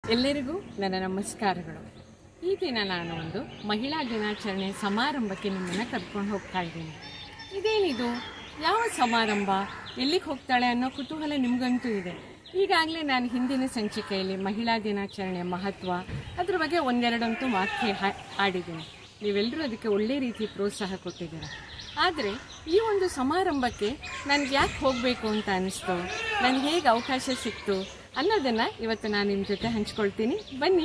ಎಲ್ಲರಿಗೂ ನನ್ನ ನಮಸ್ಕಾರಗಳು ಈ ದಿನ ನಾನು ಒಂದು ಮಹಿಳಾ ದಿನಾಚರಣೆ ಸಮಾರಂಭಕ್ಕೆ ನಿಮ್ಮನ್ನು ಕರ್ಕೊಂಡು ಹೋಗ್ತಾ ಇದ್ದೀನಿ ಇದೇನಿದು ಯಾವ ಸಮಾರಂಭ ಎಲ್ಲಿಗೆ ಹೋಗ್ತಾಳೆ ಅನ್ನೋ ಕುತೂಹಲ ನಿಮಗಂತೂ ಇದೆ ಈಗಾಗಲೇ ನಾನು ಹಿಂದಿನ ಸಂಚಿಕೆಯಲ್ಲಿ ಮಹಿಳಾ ದಿನಾಚರಣೆಯ ಮಹತ್ವ ಅದ್ರ ಬಗ್ಗೆ ಒಂದೆರಡಂತೂ ವಾಕ್ಯ ಹಾ- ಹಾಡಿದ್ದೀನಿ ನೀವೆಲ್ಲರೂ ಅದಕ್ಕೆ ಒಳ್ಳೆ ರೀತಿ ಪ್ರೋತ್ಸಾಹ ಕೊಟ್ಟಿದ್ದೀರ ಆದರೆ ಈ ಒಂದು ಸಮಾರಂಭಕ್ಕೆ ನನಗೆ ಯಾಕೆ ಹೋಗಬೇಕು ಅಂತ ಅನಿಸ್ತು ನನಗೆ ಹೇಗೆ ಅವಕಾಶ ಸಿಕ್ತು ಅನ್ನೋದನ್ನು ಇವತ್ತು ನಾನು ನಿಮ್ಮ ಜೊತೆ ಹಂಚ್ಕೊಳ್ತೀನಿ ಬನ್ನಿ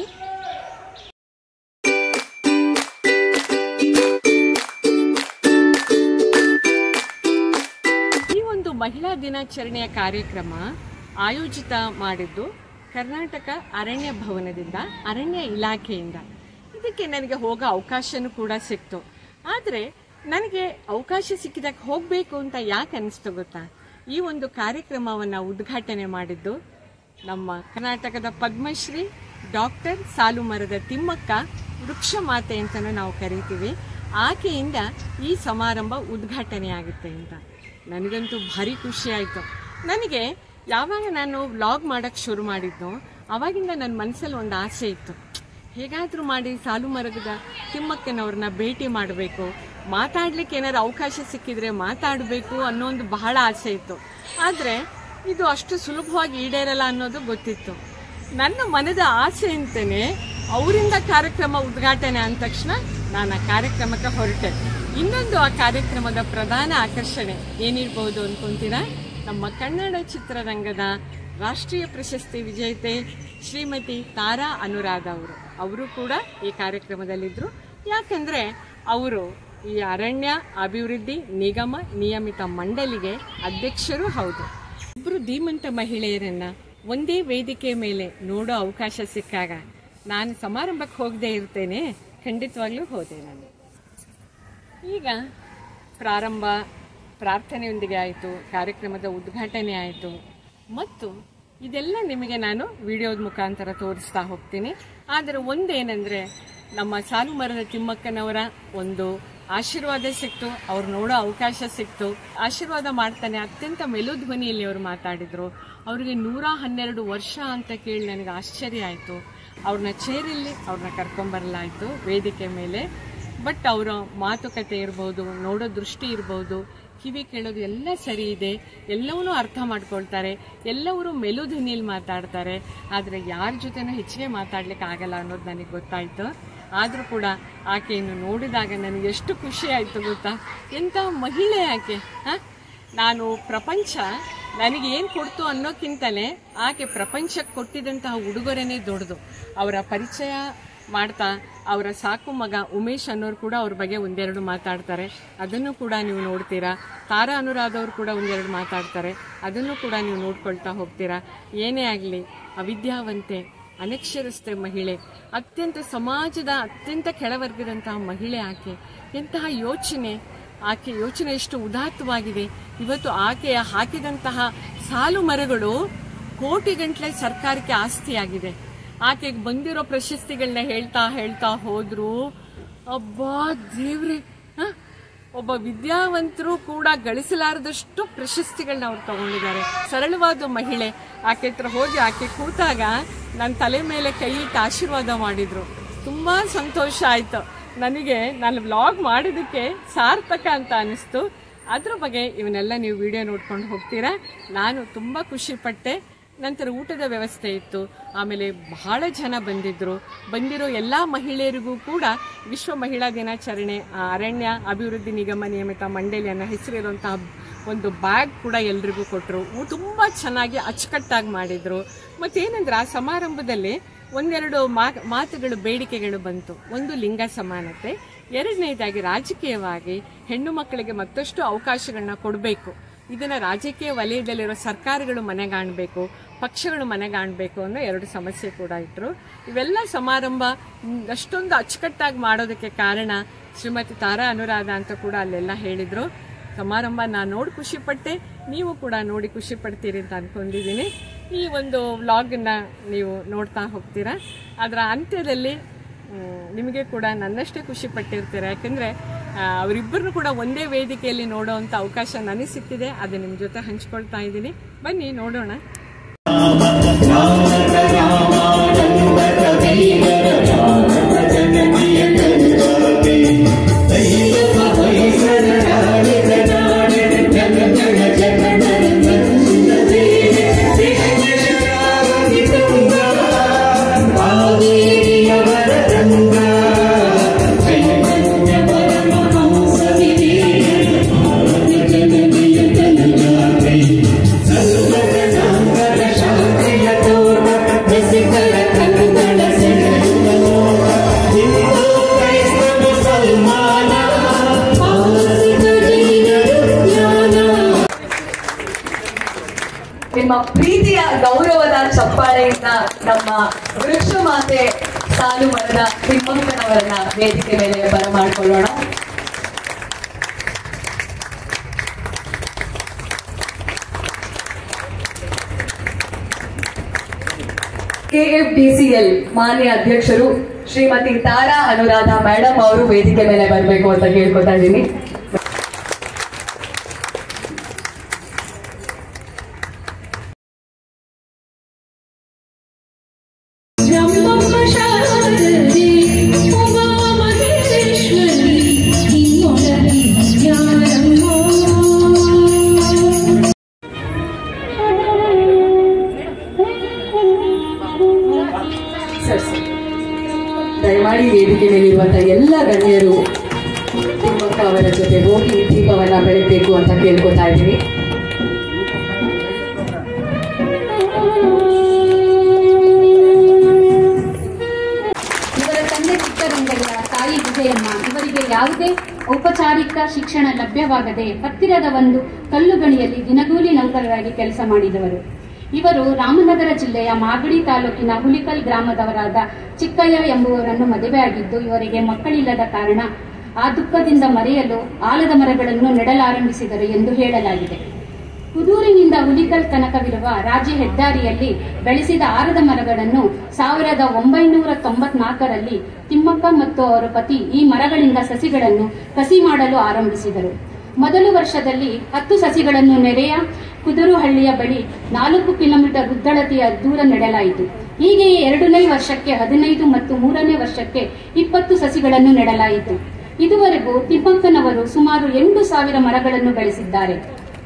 ಈ ಒಂದು ಮಹಿಳಾ ದಿನಾಚರಣೆಯ ಕಾರ್ಯಕ್ರಮ ಆಯೋಜಿತ ಮಾಡಿದ್ದು ಕರ್ನಾಟಕ ಅರಣ್ಯ ಭವನದಿಂದ ಅರಣ್ಯ ಇಲಾಖೆಯಿಂದ ಇದಕ್ಕೆ ನನಗೆ ಹೋಗೋ ಅವಕಾಶನೂ ಕೂಡ ಸಿಕ್ತು ಆದರೆ ನನಗೆ ಅವಕಾಶ ಸಿಕ್ಕಿದಾಗ ಹೋಗಬೇಕು ಅಂತ ಯಾಕೆ ಅನಿಸ್ತು ಗೊತ್ತಾ ಈ ಒಂದು ಕಾರ್ಯಕ್ರಮವನ್ನು ಉದ್ಘಾಟನೆ ಮಾಡಿದ್ದು ನಮ್ಮ ಕರ್ನಾಟಕದ ಪದ್ಮಶ್ರೀ ಡಾಕ್ಟರ್ ಸಾಲುಮರದ ತಿಮ್ಮಕ್ಕ ವೃಕ್ಷ ಮಾತೆ ಅಂತಲೂ ನಾವು ಕರಿತೀವಿ ಆಕೆಯಿಂದ ಈ ಸಮಾರಂಭ ಉದ್ಘಾಟನೆ ಆಗುತ್ತೆ ಅಂತ ನನಗಂತೂ ಭಾರಿ ಖುಷಿ ಆಯಿತು ನನಗೆ ಯಾವಾಗ ನಾನು ವ್ಲಾಗ್ ಮಾಡೋಕ್ಕೆ ಶುರು ಮಾಡಿದ್ನೋ ಅವಾಗಿಂದ ನನ್ನ ಮನಸ್ಸಲ್ಲಿ ಒಂದು ಆಸೆ ಇತ್ತು ಹೇಗಾದರೂ ಮಾಡಿ ಸಾಲು ಮರಗದ ತಿಮ್ಮಕ್ಕನವ್ರನ್ನ ಭೇಟಿ ಮಾಡಬೇಕು ಮಾತಾಡ್ಲಿಕ್ಕೆ ಏನಾದ್ರು ಅವಕಾಶ ಸಿಕ್ಕಿದ್ರೆ ಮಾತಾಡಬೇಕು ಅನ್ನೋ ಒಂದು ಬಹಳ ಆಸೆ ಇತ್ತು ಆದರೆ ಇದು ಅಷ್ಟು ಸುಲಭವಾಗಿ ಈಡೇರಲ್ಲ ಅನ್ನೋದು ಗೊತ್ತಿತ್ತು ನನ್ನ ಮನದ ಆಸೆ ಅಂತಲೇ ಅವರಿಂದ ಕಾರ್ಯಕ್ರಮ ಉದ್ಘಾಟನೆ ಅಂದ ತಕ್ಷಣ ನಾನು ಆ ಕಾರ್ಯಕ್ರಮಕ್ಕೆ ಹೊರಟೆ ಇನ್ನೊಂದು ಆ ಕಾರ್ಯಕ್ರಮದ ಪ್ರಧಾನ ಆಕರ್ಷಣೆ ಏನಿರ್ಬೋದು ಅನ್ಕೊಂತೀರಾ ನಮ್ಮ ಕನ್ನಡ ಚಿತ್ರರಂಗದ ರಾಷ್ಟ್ರೀಯ ಪ್ರಶಸ್ತಿ ವಿಜೇತೆ ಶ್ರೀಮತಿ ತಾರಾ ಅನುರಾಧ ಅವರು ಅವರು ಕೂಡ ಈ ಕಾರ್ಯಕ್ರಮದಲ್ಲಿದ್ದರು ಯಾಕಂದರೆ ಅವರು ಈ ಅರಣ್ಯ ಅಭಿವೃದ್ಧಿ ನಿಗಮ ನಿಯಮಿತ ಮಂಡಳಿಗೆ ಅಧ್ಯಕ್ಷರೂ ಹೌದು ಇಬ್ಬರು ಧೀಮಂತ ಮಹಿಳೆಯರನ್ನ ಒಂದೇ ವೇದಿಕೆ ಮೇಲೆ ನೋಡೋ ಅವಕಾಶ ಸಿಕ್ಕಾಗ ನಾನು ಸಮಾರಂಭಕ್ಕೆ ಹೋಗದೆ ಇರ್ತೇನೆ ಖಂಡಿತವಾಗ್ಲೂ ಹೋದೆ ನಾನು ಈಗ ಪ್ರಾರಂಭ ಪ್ರಾರ್ಥನೆಯೊಂದಿಗೆ ಆಯಿತು ಕಾರ್ಯಕ್ರಮದ ಉದ್ಘಾಟನೆ ಆಯಿತು ಮತ್ತು ಇದೆಲ್ಲ ನಿಮಗೆ ನಾನು ವಿಡಿಯೋದ ಮುಖಾಂತರ ತೋರಿಸ್ತಾ ಹೋಗ್ತೀನಿ ಆದರೆ ಒಂದೇನೆಂದರೆ ನಮ್ಮ ಸಾಲು ಮರದ ತಿಮ್ಮಕ್ಕನವರ ಒಂದು ಆಶೀರ್ವಾದ ಸಿಕ್ತು ಅವ್ರು ನೋಡೋ ಅವಕಾಶ ಸಿಕ್ತು ಆಶೀರ್ವಾದ ಮಾಡ್ತಾನೆ ಅತ್ಯಂತ ಮೆಲುಧ್ವನಿಯಲ್ಲಿ ಅವರು ಮಾತಾಡಿದ್ರು ಅವರಿಗೆ ನೂರ ಹನ್ನೆರಡು ವರ್ಷ ಅಂತ ಕೇಳಿ ನನಗೆ ಆಶ್ಚರ್ಯ ಆಯಿತು ಅವ್ರನ್ನ ಚೇರಲ್ಲಿ ಅವ್ರನ್ನ ಕರ್ಕೊಂಬರಲಾಯಿತು ವೇದಿಕೆ ಮೇಲೆ ಬಟ್ ಅವರ ಮಾತುಕತೆ ಇರ್ಬೋದು ನೋಡೋ ದೃಷ್ಟಿ ಇರ್ಬೋದು ಕಿವಿ ಕೇಳೋದು ಎಲ್ಲ ಸರಿ ಇದೆ ಎಲ್ಲವನ್ನೂ ಅರ್ಥ ಮಾಡ್ಕೊಳ್ತಾರೆ ಎಲ್ಲವರು ಮೆಲುಧ್ವನಿಯಲ್ಲಿ ಮಾತಾಡ್ತಾರೆ ಆದರೆ ಯಾರ ಜೊತೆನೂ ಹೆಚ್ಚಿಗೆ ಮಾತಾಡ್ಲಿಕ್ಕೆ ಆಗಲ್ಲ ಅನ್ನೋದು ನನಗೆ ಗೊತ್ತಾಯ್ತು ಆದರೂ ಕೂಡ ಆಕೆಯನ್ನು ನೋಡಿದಾಗ ನನಗೆ ಎಷ್ಟು ಖುಷಿ ಆಯಿತು ಗೊತ್ತಾ ಎಂಥ ಮಹಿಳೆ ಆಕೆ ಹಾಂ ನಾನು ಪ್ರಪಂಚ ನನಗೆ ಏನು ಕೊಡ್ತು ಅನ್ನೋಕ್ಕಿಂತಲೇ ಆಕೆ ಪ್ರಪಂಚಕ್ಕೆ ಕೊಟ್ಟಿದ್ದಂತಹ ಉಡುಗೊರೆನೇ ದೊಡ್ಡದು ಅವರ ಪರಿಚಯ ಮಾಡ್ತಾ ಅವರ ಸಾಕು ಮಗ ಉಮೇಶ್ ಅನ್ನೋರು ಕೂಡ ಅವ್ರ ಬಗ್ಗೆ ಒಂದೆರಡು ಮಾತಾಡ್ತಾರೆ ಅದನ್ನು ಕೂಡ ನೀವು ನೋಡ್ತೀರಾ ತಾರಾ ಅನುರಾಧ ಅವರು ಕೂಡ ಒಂದೆರಡು ಮಾತಾಡ್ತಾರೆ ಅದನ್ನು ಕೂಡ ನೀವು ನೋಡ್ಕೊಳ್ತಾ ಹೋಗ್ತೀರಾ ಏನೇ ಆಗಲಿ ಅವಿದ್ಯಾವಂತೆ ಅನಕ್ಷರಸ್ಥ ಮಹಿಳೆ ಅತ್ಯಂತ ಸಮಾಜದ ಅತ್ಯಂತ ಕೆಳವರ್ಗದಂತಹ ಮಹಿಳೆ ಆಕೆ ಎಂತಹ ಯೋಚನೆ ಆಕೆ ಯೋಚನೆ ಎಷ್ಟು ಉದಾತ್ತವಾಗಿದೆ ಇವತ್ತು ಆಕೆಯ ಹಾಕಿದಂತಹ ಸಾಲು ಮರಗಳು ಕೋಟಿ ಗಂಟ್ಲೆ ಸರ್ಕಾರಕ್ಕೆ ಆಸ್ತಿಯಾಗಿದೆ ಆಕೆಗೆ ಬಂದಿರೋ ಪ್ರಶಸ್ತಿಗಳನ್ನ ಹೇಳ್ತಾ ಹೇಳ್ತಾ ಹೋದ್ರು ಅಬ್ಬಾ ದೇವ್ರೆ ಹ? ಒಬ್ಬ ವಿದ್ಯಾವಂತರು ಕೂಡ ಗಳಿಸಲಾರದಷ್ಟು ಪ್ರಶಸ್ತಿಗಳನ್ನ ಅವ್ರು ತಗೊಂಡಿದ್ದಾರೆ ಸರಳವಾದ ಮಹಿಳೆ ಆಕೆ ಹತ್ರ ಹೋಗಿ ಆಕೆ ಕೂತಾಗ ನನ್ನ ತಲೆ ಮೇಲೆ ಕೈ ಇಟ್ಟು ಆಶೀರ್ವಾದ ಮಾಡಿದ್ರು ತುಂಬಾ ಸಂತೋಷ ಆಯ್ತು ನನಗೆ ನಾನು ವ್ಲಾಗ್ ಮಾಡಿದ್ದಕ್ಕೆ ಸಾರ್ಥಕ ಅಂತ ಅನಿಸ್ತು ಅದ್ರ ಬಗ್ಗೆ ಇವನ್ನೆಲ್ಲ ನೀವು ವಿಡಿಯೋ ನೋಡ್ಕೊಂಡು ಹೋಗ್ತೀರಾ ನಾನು ತುಂಬ ಖುಷಿ ಪಟ್ಟೆ ನಂತರ ಊಟದ ವ್ಯವಸ್ಥೆ ಇತ್ತು ಆಮೇಲೆ ಬಹಳ ಜನ ಬಂದಿದ್ರು ಬಂದಿರೋ ಎಲ್ಲ ಮಹಿಳೆಯರಿಗೂ ಕೂಡ ವಿಶ್ವ ಮಹಿಳಾ ದಿನಾಚರಣೆ ಆ, ಅರಣ್ಯ ಅಭಿವೃದ್ಧಿ ನಿಗಮ ನಿಯಮಿತ ಮಂಡಳಿ ಅನ್ನೋ ಹೆಸರಿರುವಂತಹ ಒಂದು ಬ್ಯಾಗ್ ಕೂಡ ಎಲ್ರಿಗೂ ಕೊಟ್ಟರು ತುಂಬ ಚೆನ್ನಾಗಿ ಅಚ್ಚುಕಟ್ಟಾಗಿ ಮಾಡಿದ್ರು ಮತ್ತೇನಂದ್ರೆ ಆ ಸಮಾರಂಭದಲ್ಲಿ ಒಂದೆರಡು ಮಾ ಮಾತುಗಳು ಬೇಡಿಕೆಗಳು ಬಂತು ಒಂದು ಲಿಂಗ ಸಮಾನತೆ ಎರಡನೇದಾಗಿ ರಾಜಕೀಯವಾಗಿ ಹೆಣ್ಣು ಮಕ್ಕಳಿಗೆ ಮತ್ತಷ್ಟು ಅವಕಾಶಗಳನ್ನ ಕೊಡಬೇಕು ಇದನ್ನ ರಾಜಕೀಯ ವಲಯದಲ್ಲಿರೋ ಸರ್ಕಾರಗಳು ಮನೆಗಾಣಬೇಕು ಪಕ್ಷಗಳು ಮನೆಗಾಣಬೇಕು ಅನ್ನೋ ಎರಡು ಸಮಸ್ಯೆ ಕೂಡ ಇಟ್ಟರು ಇವೆಲ್ಲ ಸಮಾರಂಭ ಮ್, ಅಷ್ಟೊಂದು ಅಚ್ಚುಕಟ್ಟಾಗಿ ಮಾಡೋದಕ್ಕೆ ಕಾರಣ ಶ್ರೀಮತಿ ತಾರಾ ಅನುರಾಧ ಅಂತ ಕೂಡ ಅಲ್ಲೆಲ್ಲ ಹೇಳಿದ್ರು ಸಮಾರಂಭ ನಾನು ನೋಡಿ ಖುಷಿ ಪಟ್ಟೆ ನೀವು ಕೂಡ ನೋಡಿ ಖುಷಿ ಪಡ್ತೀರಿ ಅಂತ ಅನ್ಕೊಂಡಿದ್ದೀನಿ ಈ ಒಂದು ವ್ಲಾಗನ್ನ ನೀವು ನೋಡ್ತಾ ಹೋಗ್ತೀರಾ ಅದರ ಅಂತ್ಯದಲ್ಲಿ ಮ್, ನಿಮಗೆ ಕೂಡ ನನ್ನಷ್ಟೇ ಖುಷಿ ಪಟ್ಟಿರ್ತೀರ ಯಾಕಂದರೆ ಅವರಿಬ್ಬರನ್ನು ಕೂಡ ಒಂದೇ ವೇದಿಕೆಯಲ್ಲಿ ನೋಡೋವಂಥ ಅವಕಾಶ ನನಗೆ ಸಿಕ್ಕಿದೆ ಅದು ನಿಮ್ಮ ಜೊತೆ ಹಂಚ್ಕೊಳ್ತಾ ಇದ್ದೀನಿ ಬನ್ನಿ ನೋಡೋಣ ರಾಮ ಚಪ್ಪಾಳೆಯಿಂದ ನಮ್ಮ ವೃಕ್ಷ ಮಾತೆ ಸಾಲು ಮರದ ತಿಮ್ಮಕ್ಕನವರನ್ನ ವೇದಿಕೆ ಮೇಲೆ ಬರಮಾಡ್ಕೊಳ್ಳೋಣ ಕೆಎಫ್ಡಿಸಿಎಲ್ ಮಾನ್ಯ ಅಧ್ಯಕ್ಷರು ಶ್ರೀಮತಿ ತಾರಾ ಅನುರಾಧ ಮೇಡಮ್ ಅವರು ವೇದಿಕೆ ಮೇಲೆ ಬರಬೇಕು ಅಂತ ಕೇಳ್ಕೊತಾ ಇದ್ದೀನಿ ಸರ್ ಸರ್. ದಯಮಾಡಿ ವೇದಿಕೆ ಮೇಲಿರುವಂತಹ ಎಲ್ಲ ಗಣ್ಯರು ತಿಮ್ಮಕ್ಕ ಅವರ ಜೊತೆ ಹೋಗಿ ದೀಪವನ್ನ ಬೆಳಗಬೇಕು ಅಂತ ಕೇಳ್ಕೊತಾ ಇದ್ದೀನಿ ಇವರ ತಂದೆ ಚಿಕ್ಕರಂಗಯ್ಯ ತಾಯಿ ವಿಜಯಮ್ಮ ಇವರಿಗೆ ಯಾವುದೇ ಔಪಚಾರಿಕ ಶಿಕ್ಷಣ ಲಭ್ಯವಾಗದೆ ಹತ್ತಿರದ ಒಂದು ಕಲ್ಲುಗಣಿಯಲ್ಲಿ ದಿನಗೂಲಿ ನೌಕರರಾಗಿ ಕೆಲಸ ಮಾಡಿದವರು ಇವರು ರಾಮನಗರ ಜಿಲ್ಲೆಯ ಮಾಗಡಿ ತಾಲೂಕಿನ ಹುಲಿಕಲ್ ಗ್ರಾಮದವರಾದ ಚಿಕ್ಕಯ್ಯ ಎಂಬುವರನ್ನು ಮದುವೆಯಾಗಿದ್ದು ಇವರಿಗೆ ಮಕ್ಕಳಿಲ್ಲದ ಕಾರಣ ಆ ದುಃಖದಿಂದ ಮರೆಯಲು ಆಲದ ಮರಗಳನ್ನು ನೆಡಲಾರಂಭಿಸಿದರು ಎಂದು ಹೇಳಲಾಗಿದೆ ಕುದೂರಿನಿಂದ ಹುಲಿಕಲ್ ತನಕವಿರುವ ರಾಜ್ಯ ಹೆದ್ದಾರಿಯಲ್ಲಿ ಬೆಳೆಸಿದ ಆರದ ಮರಗಳನ್ನು ಸಾವಿರದ ಒಂಬೈನೂರ ತೊಂಬತ್ನಾಲ್ಕರಲ್ಲಿ ತಿಮ್ಮಕ್ಕ ಮತ್ತು ಅವರ ಪತಿ ಈ ಮರಗಳಿಂದ ಸಸಿಗಳನ್ನು ಕಸಿ ಮಾಡಲು ಆರಂಭಿಸಿದರು ಮೊದಲು ವರ್ಷದಲ್ಲಿ ಹತ್ತು ಸಸಿಗಳನ್ನು ನೆರೆಯ ಕುದುರುಹಳ್ಳಿಯ ಬಳಿ ನಾಲ್ಕು ಕಿಲೋಮೀಟರ್ ಉದ್ದಳತೆಯ ದೂರ ನೆಡಲಾಯಿತು ಹೀಗೆಯೇ ಎರಡನೇ ವರ್ಷಕ್ಕೆ ಹದಿನೈದು ಮತ್ತು ಮೂರನೇ ವರ್ಷಕ್ಕೆ ಇಪ್ಪತ್ತು ಸಸಿಗಳನ್ನು ನೆಡಲಾಯಿತು ಇದುವರೆಗೂ ತಿಮ್ಮಕ್ಕನವರು ಸುಮಾರು ಎಂಟು ಸಾವಿರ ಮರಗಳನ್ನು ಬೆಳೆಸಿದ್ದಾರೆ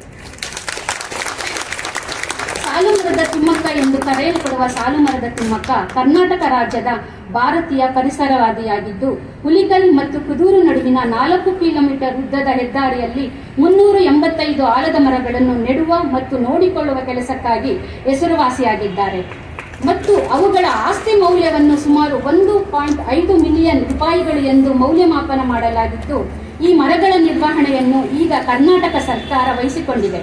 ಸಾಲು ಮರದ ತಿಮ್ಮಕ್ಕ ಎಂದು ಕರೆಯಲ್ಪಡುವ ಸಾಲು ಮರದ ತಿಮ್ಮಕ್ಕ ಕರ್ನಾಟಕ ರಾಜ್ಯದ ಭಾರತೀಯ ಪರಿಸರವಾದಿಯಾಗಿದ್ದು ಹುಲಿಕಲ್ ಮತ್ತು ಕುದೂರು ನಡುವಿನ ನಾಲ್ಕು ಕಿಲೋಮೀಟರ್ ಉದ್ದದ ಹೆದ್ದಾರಿಯಲ್ಲಿ ಮುನ್ನೂರ ಎಂಬತ್ತೈದು ಆಲದ ಮರಗಳನ್ನು ನೆಡುವ ಮತ್ತು ನೋಡಿಕೊಳ್ಳುವ ಕೆಲಸಕ್ಕಾಗಿ ಹೆಸರುವಾಸಿಯಾಗಿದ್ದಾರೆ ಮತ್ತು ಅವುಗಳ ಆಸ್ತಿ ಮೌಲ್ಯವನ್ನು ಸುಮಾರು ಒಂದು ಪಾಯಿಂಟ್ ಐದು ಮಿಲಿಯನ್ ರೂಪಾಯಿಗಳು ಎಂದು ಮೌಲ್ಯಮಾಪನ ಮಾಡಲಾಗಿದ್ದು ಈ ಮರಗಳ ನಿರ್ವಹಣೆಯನ್ನು ಈಗ ಕರ್ನಾಟಕ ಸರ್ಕಾರ ವಹಿಸಿಕೊಂಡಿದೆ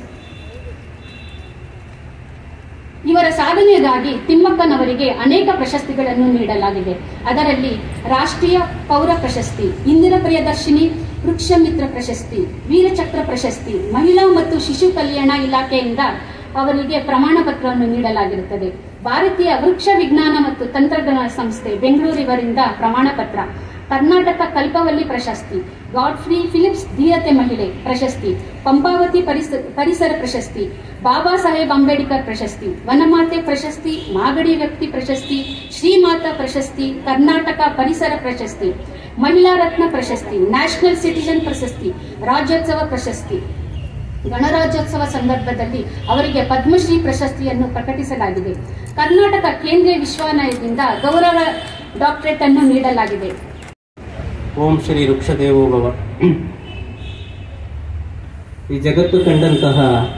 ಇವರ ಸಾಧನೆಗಾಗಿ ತಿಮ್ಮಕ್ಕನವರಿಗೆ ಅನೇಕ ಪ್ರಶಸ್ತಿಗಳನ್ನು ನೀಡಲಾಗಿದೆ ಅದರಲ್ಲಿ ರಾಷ್ಟ್ರೀಯ ಪೌರ ಪ್ರಶಸ್ತಿ ಇಂದಿರಾ ಪ್ರಿಯದರ್ಶಿನಿ ವೃಕ್ಷ ಮಿತ್ರ ಪ್ರಶಸ್ತಿ ವೀರಚಕ್ರ ಪ್ರಶಸ್ತಿ ಮಹಿಳಾ ಮತ್ತು ಶಿಶು ಕಲ್ಯಾಣ ಇಲಾಖೆಯಿಂದ ಅವರಿಗೆ ಪ್ರಮಾಣ ಪತ್ರವನ್ನು ನೀಡಲಾಗಿರುತ್ತದೆ ಭಾರತೀಯ ವೃಕ್ಷ ವಿಜ್ಞಾನ ಮತ್ತು ತಂತ್ರಜ್ಞಾನ ಸಂಸ್ಥೆ ಬೆಂಗಳೂರಿವರಿಂದ ಪ್ರಮಾಣ ಪತ್ರ ಕರ್ನಾಟಕ ಕಲ್ಪವಲ್ಲಿ ಪ್ರಶಸ್ತಿ ಗಾಡ್ಫ್ರಿ ಫಿಲಿಪ್ಸ್ ಧೀರತೆ ಮಹಿಳೆ ಪ್ರಶಸ್ತಿ ಪಂಪಾವತಿ ಪರಿಸ- ಪರಿಸರ ಪ್ರಶಸ್ತಿ ಬಾಬಾ ಸಾಹೇಬ್ ಅಂಬೇಡ್ಕರ್ ಪ್ರಶಸ್ತಿ ವನಮಾತೆ ಪ್ರಶಸ್ತಿ ಮಾಗಡಿ ವ್ಯಕ್ತಿ ಪ್ರಶಸ್ತಿ ಶ್ರೀಮಾತಾ ಪ್ರಶಸ್ತಿ ಕರ್ನಾಟಕ ಪರಿಸರ ಪ್ರಶಸ್ತಿ ಮಹಿಳಾ ರತ್ನ ಪ್ರಶಸ್ತಿ ನ್ಯಾಷನಲ್ ಸಿಟಿಜನ್ ಪ್ರಶಸ್ತಿ ರಾಜ್ಯೋತ್ಸವ ಪ್ರಶಸ್ತಿ ಗಣರಾಜ್ಯೋತ್ಸವ ಸಂದರ್ಭದಲ್ಲಿ ಅವರಿಗೆ ಪದ್ಮಶ್ರೀ ಪ್ರಶಸ್ತಿಯನ್ನು ಪ್ರಕಟಿಸಲಾಗಿದೆ ಕರ್ನಾಟಕ ಕೇಂದ್ರೀಯ ವಿಶ್ವವಿದ್ಯಾಲಯದಿಂದ ಗೌರವ ಡಾಕ್ಟರೇಟ್ ಅನ್ನು ನೀಡಲಾಗಿದೆ ಓಂ ಶ್ರೀ ವೃಕ್ಷದೇವೋ ಭವ ಈ ಜಗತ್ತು ಕಂಡಂತಹ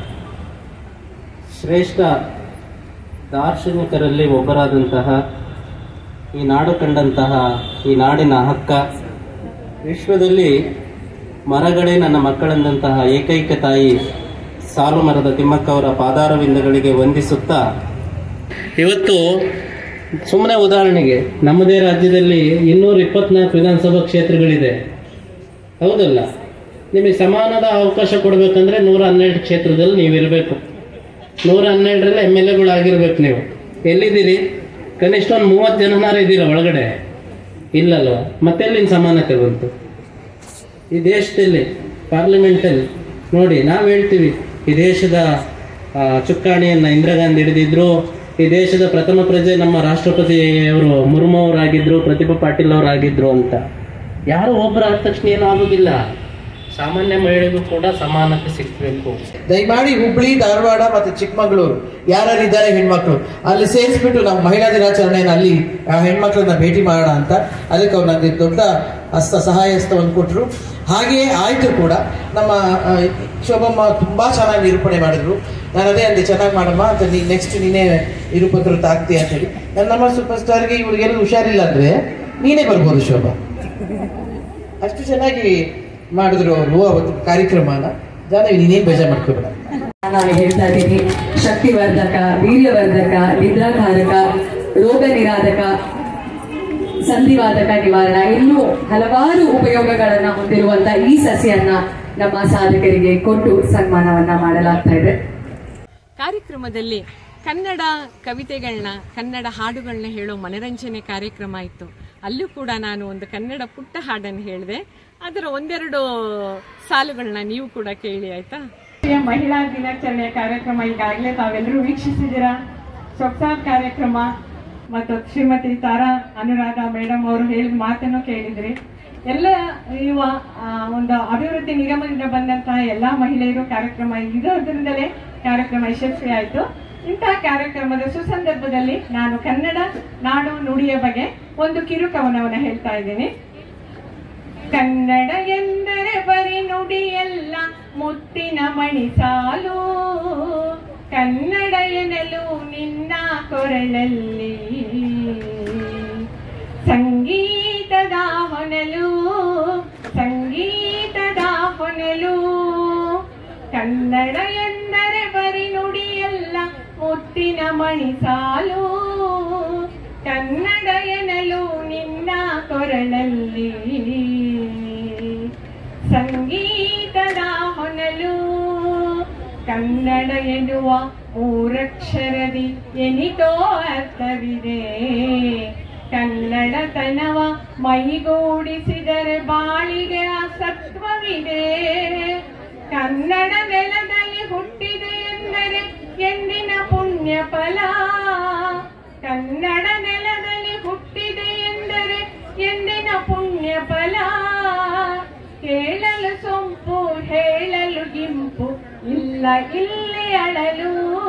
ಶ್ರೇಷ್ಠ ದಾರ್ಶನಿಕರಲ್ಲಿ ಒಬ್ಬರಾದಂತಹ ಈ ನಾಡು ಕಂಡಂತಹ ಈ ನಾಡಿನ ಹಕ್ಕ ವಿಶ್ವದಲ್ಲಿ ಮರಗಳೇ ನನ್ನ ಮಕ್ಕಳೆಂದಂತಹ ಏಕೈಕ ತಾಯಿ ಸಾಲು ಮರದ ತಿಮ್ಮಕ್ಕ ಅವರ ಪಾದಾರವಿಂದಗಳಿಗೆ ವಂದಿಸುತ್ತಾ ಇವತ್ತು ಸುಮ್ಮನೆ ಉದಾಹರಣೆಗೆ ನಮ್ಮದೇ ರಾಜ್ಯದಲ್ಲಿ ಇನ್ನೂರ ಇಪ್ಪತ್ನಾಲ್ಕು ವಿಧಾನಸಭಾ ಕ್ಷೇತ್ರಗಳಿದೆ ಹೌದಲ್ಲ ನಿಮಗೆ ಸಮಾನದ ಅವಕಾಶ ಕೊಡಬೇಕಂದ್ರೆ ನೂರ ಹನ್ನೆರಡು ಕ್ಷೇತ್ರದಲ್ಲಿ ನೀವು ಇರಬೇಕು ನೂರ ಹನ್ನೆರಡರಲ್ಲಿ ಎಮ್ ಎಲ್ ಎಗಳಾಗಿರ್ಬೇಕು ನೀವು ಎಲ್ಲಿದ್ದೀರಿ ಕನಿಷ್ಠ ಒಂದು ಮೂವತ್ತು ಜನನಾರು ಇದ್ದೀರಾ ಒಳಗಡೆ ಇಲ್ಲಲ್ವ ಮತ್ತೆಲ್ಲಿನ ಸಮಾನತೆ ಬಂತು ಈ ದೇಶದಲ್ಲಿ ಪಾರ್ಲಿಮೆಂಟಲ್ಲಿ ನೋಡಿ ನಾವು ಹೇಳ್ತೀವಿ ಈ ದೇಶದ ಆ, ಚುಕ್ಕಾಣಿಯನ್ನ ಇಂದಿರಾ ಗಾಂಧಿ ಹಿಡಿದಿದ್ರು ಈ ದೇಶದ ಪ್ರಥಮ ಪ್ರಜೆ ನಮ್ಮ ರಾಷ್ಟ್ರಪತಿ ಅವರು ಮುರ್ಮು ಅವರಾಗಿದ್ರು ಪ್ರತಿಭಾ ಪಾಟೀಲ್ ಅವರಾಗಿದ್ರು ಅಂತ ಯಾರು ಒಬ್ಬರ ಆದ ತಕ್ಷಣ ಏನೂ ಆಗೋದಿಲ್ಲ ಸಾಮಾನ್ಯ ಮಹಿಳೆಗೂ ಕೂಡ ಸಮಾನತೆ ಸಿಗ್ಬೇಕು ದಯಮಾಡಿ ಹುಬ್ಳಿ ಧಾರವಾಡ ಮತ್ತು ಚಿಕ್ಕಮಗಳೂರು ಯಾರ್ಯಾರು ಇದ್ದಾರೆ ಹೆಣ್ಮಕ್ಳು ಅಲ್ಲಿ ಸೇರಿಸ್ಬಿಟ್ಟು ನಾವು ಮಹಿಳಾ ದಿನಾಚರಣೆಯನ್ನು ಅಲ್ಲಿ ಆ ಹೆಣ್ಮಕ್ಳನ್ನ ಭೇಟಿ ಮಾಡೋಣ ಅಂತ ಅದಕ್ಕೆ ಅವ್ರು ನನಗೆ ದೊಡ್ಡ ಹಸ್ತ ಸಹಾಯ ಹಸ್ತವನ್ನು ಕೊಟ್ಟರು ಹಾಗೆಯೇ ಆಯಿತು ಕೂಡ ನಮ್ಮ ಆ, ಶೋಭಮ್ಮ ತುಂಬ ಚೆನ್ನಾಗಿ ನಿರೂಪಣೆ ಮಾಡಿದ್ರು ನಾನು ಅದೇ ಅಂದೆ ಚೆನ್ನಾಗಿ ಮಾಡಮ್ಮ ಅಂತ ನೀ ನೆಕ್ಸ್ಟ್ ನೀನೇ ನಿರೂಪಕರು ತಾಗ್ತೀಯ ಅಂತೇಳಿ ನನ್ನ ನಮ್ಮ ಸೂಪರ್ ಸ್ಟಾರ್ಗೆ ಇವ್ರಿಗೆಲ್ಲ ಹುಷಾರಿಲ್ಲ ಅಂದರೆ ನೀನೇ ಬರ್ಬೋದು ಶೋಭಾ ಅಷ್ಟು ಚೆನ್ನಾಗಿ ಮಾಡಿದ್ರು ಅವರು ಅವತ್ತು ಕಾರ್ಯಕ್ರಮನ ಜಾನವಿ ನೀನೇನು ಬೇಜಾರು ಮಾಡ್ಕೋಬೇಡ ನಾನು ಹೇಳ್ತಾ ಇದ್ದೀನಿ ಶಕ್ತಿವರ್ಧಕ ವೀರ್ಯವರ್ಧಕ ನಿದ್ರಾಕಾರಕ ರೋಗ ನಿರಾಧಕ ಸಂಧಿವಾದಕ ನಿವಾರಣ ಇನ್ನೂ ಹಲವಾರು ಉಪಯೋಗಗಳನ್ನ ಹೊಂದಿರುವಂತ ಈ ಸಸ್ಯನ್ನ ನಮ್ಮ ಸಾಧಕರಿಗೆ ಕೊಟ್ಟು ಸನ್ಮಾನವನ್ನ ಮಾಡಲಾಗ್ತಾ ಇದೆ ಕಾರ್ಯಕ್ರಮದಲ್ಲಿ ಕನ್ನಡ ಕವಿತೆಗಳನ್ನ ಕನ್ನಡ ಹಾಡುಗಳನ್ನ ಹೇಳೋ ಮನರಂಜನೆ ಕಾರ್ಯಕ್ರಮ ಇತ್ತು ಅಲ್ಲೂ ಕೂಡ ನಾನು ಒಂದು ಕನ್ನಡ ಪುಟ್ಟ ಹಾಡನ್ನು ಹೇಳಿದೆ ಅದರ ಒಂದೆರಡು ಸಾಲುಗಳನ್ನ ನೀವು ಕೂಡ ಕೇಳಿ ಆಯ್ತಾ ರಾಷ್ಟ್ರೀಯ ಮಹಿಳಾ ದಿನಾಚರಣೆಯ ಕಾರ್ಯಕ್ರಮ ಈಗಾಗಲೇ ತಾವೆಲ್ಲರೂ ವೀಕ್ಷಿಸಿದ್ದೀರಾ ಸೊಕ್ಸಾರ್ ಕಾರ್ಯಕ್ರಮ ಮತ್ತು ಶ್ರೀಮತಿ ತಾರಾ ಅನುರಾಧ ಮೇಡಮ್ ಅವರು ಹೇಳಿದ ಮಾತನ್ನು ಕೇಳಿದ್ರಿ ಎಲ್ಲ ಇವ ಆ, ಒಂದು ಅಭಿವೃದ್ಧಿ ನಿಗಮದಿಂದ ಬಂದಂತಹ ಎಲ್ಲಾ ಮಹಿಳೆಯರು ಕಾರ್ಯಕ್ರಮ ಇರೋದ್ರಿಂದಲೇ ಕಾರ್ಯಕ್ರಮ ಯಶಸ್ವಿ ಆಯಿತು ಇಂತಹ ಕಾರ್ಯಕ್ರಮದ ಸುಸಂದರ್ಭದಲ್ಲಿ ನಾನು ಕನ್ನಡ ನಾಡು ನುಡಿಯ ಬಗ್ಗೆ ಒಂದು ಕಿರು ಕವನವನ್ನು ಹೇಳ್ತಾ ಇದ್ದೀನಿ ಕನ್ನಡ ಎಂದರೆ ಬರಿ ನುಡಿಯಲ್ಲ ಮುತ್ತಿನ ಮಣಿ ಸಾಲು ಕನ್ನಡ ಎನ್ನಲು ನಿನ್ನ ಕೊರಳಲ್ಲಿ ಸಂಗೀತದ ಹೊನಲು ಸಂಗೀತದ ಹೊನಲು ಕನ್ನಡ ಎಂದರೆ ಬರಿ ನುಡಿಯಲ್ಲ ಮುತ್ತಿನ ಮಣಿ ಸಾಲು ಕನ್ನಡ ಎನ್ನಲು ನಿನ್ನ ಕೊರಳಲ್ಲಿ ಸಂಗೀತದ ಹೊನಲು ಕನ್ನಡ ಎನ್ನುವ ಮೂರಕ್ಷರದಿ ಎನಿತೋ ಅರ್ಥವಿದೆ ಕನ್ನಡತನವ ಮೈಗೂಡಿಸಿದರೆ ಬಾಳಿಗೆ ಅಸತ್ವವಿದೆ ಕನ್ನಡ ನೆಲದಲ್ಲಿ ಹುಟ್ಟಿದೆ ಎಂದರೆ ಎಂದಿನ ಪುಣ್ಯ ಫಲ ಕನ್ನಡ ನೆಲದಲ್ಲಿ ಹುಟ್ಟಿದೆ ಎಂದರೆ ಎಂದಿನ ಪುಣ್ಯ ಫಲ ಕೇಳಲು ಸೊಂಪು ಹೇಳಲು ಗಿಂಪು ಇಲ್ಲ ಇಲ್ಲಿ ಅಳಲು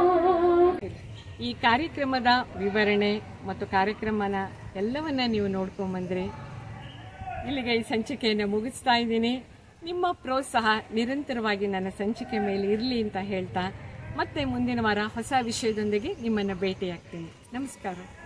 ಈ ಕಾರ್ಯಕ್ರಮದ ವಿವರಣೆ ಮತ್ತು ಕಾರ್ಯಕ್ರಮನ ಎಲ್ಲವನ್ನ ನೀವು ನೋಡ್ಕೊಂಬಂದ್ರಿ ಇಲ್ಲಿಗೆ ಈ ಸಂಚಿಕೆಯನ್ನು ಮುಗಿಸ್ತಾ ಇದ್ದೀನಿ ನಿಮ್ಮ ಪ್ರೋತ್ಸಾಹ ನಿರಂತರವಾಗಿ ನನ್ನ ಸಂಚಿಕೆ ಮೇಲೆ ಇರಲಿ ಅಂತ ಹೇಳ್ತಾ ಮತ್ತೆ ಮುಂದಿನ ವಾರ ಹೊಸ ವಿಷಯದೊಂದಿಗೆ ನಿಮ್ಮನ್ನು ಭೇಟಿಯಾಗ್ತೀನಿ ನಮಸ್ಕಾರ